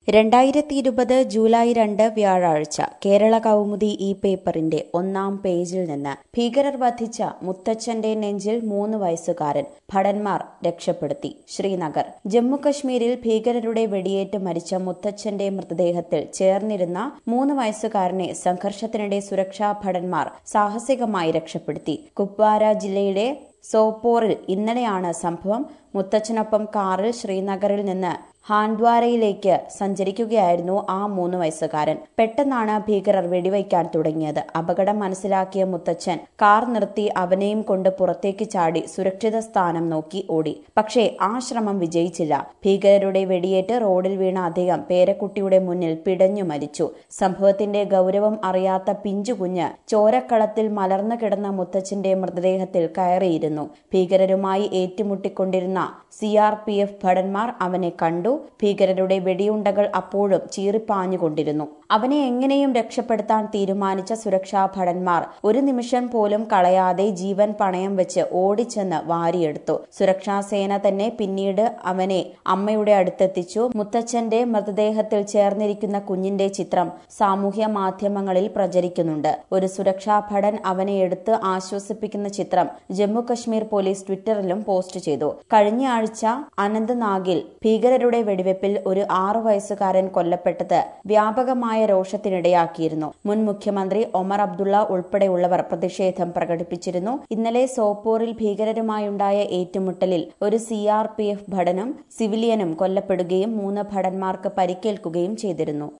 രണ്ടായിരത്തി ഇരുപത് ജൂലൈ രണ്ട് വ്യാഴാഴ്ച കേരള കൗമുദി ഈ പേപ്പറിന്റെ ഒന്നാം പേജിൽ നിന്ന് ഭീകരർ വധിച്ച മുത്തച്ഛന്റെ നെഞ്ചിൽ മൂന്ന് വയസ്സുകാരൻ ഭടന്മാർ രക്ഷപ്പെടുത്തി ശ്രീനഗർ ജമ്മുകശ്മീരിൽ ഭീകരരുടെ വെടിയേറ്റ് മരിച്ച മുത്തച്ഛന്റെ മൃതദേഹത്തിൽ ചേർന്നിരുന്ന മൂന്ന് വയസ്സുകാരനെ സംഘർഷത്തിനിടെ സുരക്ഷാ ഭടന്മാർ സാഹസികമായി രക്ഷപ്പെടുത്തി കുപ്വാര ജില്ലയിലെ സോപ്പോറിൽ ഇന്നലെയാണ് സംഭവം മുത്തച്ഛനൊപ്പം കാറിൽ ശ്രീനഗറിൽ നിന്ന് ഹാൻദ്വാരയിലേക്ക് സഞ്ചരിക്കുകയായിരുന്നു ആ മൂന്ന് വയസ്സുകാരൻ പെട്ടെന്നാണ് ഭീകരർ വെടിവയ്ക്കാൻ തുടങ്ങിയത് അപകടം മനസ്സിലാക്കിയ മുത്തച്ഛൻ കാർ നിർത്തി അവനെയും കൊണ്ട് പുറത്തേക്ക് ചാടി സുരക്ഷിത സ്ഥാനം നോക്കി ഓടി പക്ഷേ ആ ശ്രമം വിജയിച്ചില്ല ഭീകരരുടെ വെടിയേറ്റ് റോഡിൽ വീണ അദ്ദേഹം പേരക്കുട്ടിയുടെ മുന്നിൽ പിടഞ്ഞു മരിച്ചു സംഭവത്തിന്റെ ഗൗരവം അറിയാത്ത പിഞ്ചുകുഞ്ഞ് ചോരക്കളത്തിൽ മലർന്നു കിടന്ന മുത്തച്ഛന്റെ മൃതദേഹത്തിൽ കയറിയിരുന്നു ഭീകരരുമായി ഏറ്റുമുട്ടിക്കൊണ്ടിരുന്ന സി ആർ പി എഫ് ഭടന്മാർ അവനെ കണ്ടു ഭീകരരുടെ വെടിയുണ്ടകൾ അപ്പോഴും ചീറിപ്പാഞ്ഞുകൊണ്ടിരുന്നു അവനെ എങ്ങനെയും രക്ഷപ്പെടുത്താൻ തീരുമാനിച്ച സുരക്ഷാ ഭടന്മാർ ഒരു നിമിഷം പോലും കളയാതെ ജീവൻ പണയം വെച്ച് ഓടിച്ചെന്ന് വാരിയെടുത്തു സുരക്ഷാ സേന തന്നെ പിന്നീട് അവനെ അമ്മയുടെ അടുത്തെത്തിച്ചു മുത്തച്ഛന്റെ മൃതദേഹത്തിൽ ചേർന്നിരിക്കുന്ന കുഞ്ഞിന്റെ ചിത്രം സാമൂഹ്യ മാധ്യമങ്ങളിൽ പ്രചരിക്കുന്നുണ്ട് ഒരു സുരക്ഷാ ഭടൻ അവനെ എടുത്ത് ആശ്വസിപ്പിക്കുന്ന ചിത്രം ജമ്മു കശ്മീർ പോലീസ് ട്വിറ്ററിലും പോസ്റ്റ് ചെയ്തു കഴിഞ്ഞ ആഴ്ച അനന്ത്നാഗിൽ ഭീകരരുടെ വെടിവെപ്പിൽ ഒരു ആറു വയസ്സുകാരൻ കൊല്ലപ്പെട്ടത് വ്യാപകമായ രോഷത്തിനിടയാക്കിയിരുന്നു മുൻ മുഖ്യമന്ത്രി ഒമർ അബ്ദുള്ള ഉൾപ്പെടെയുള്ളവർ പ്രതിഷേധം പ്രകടിപ്പിച്ചിരുന്നു ഇന്നലെ സോപ്പോറിൽ ഭീകരരുമായുണ്ടായ ഏറ്റുമുട്ടലിൽ ഒരു സി ആർ പി എഫ് ഭടനും സിവിലിയനും കൊല്ലപ്പെടുകയും മൂന്ന് ഭടന്മാർക്ക് പരിക്കേൽക്കുകയും ചെയ്തിരുന്നു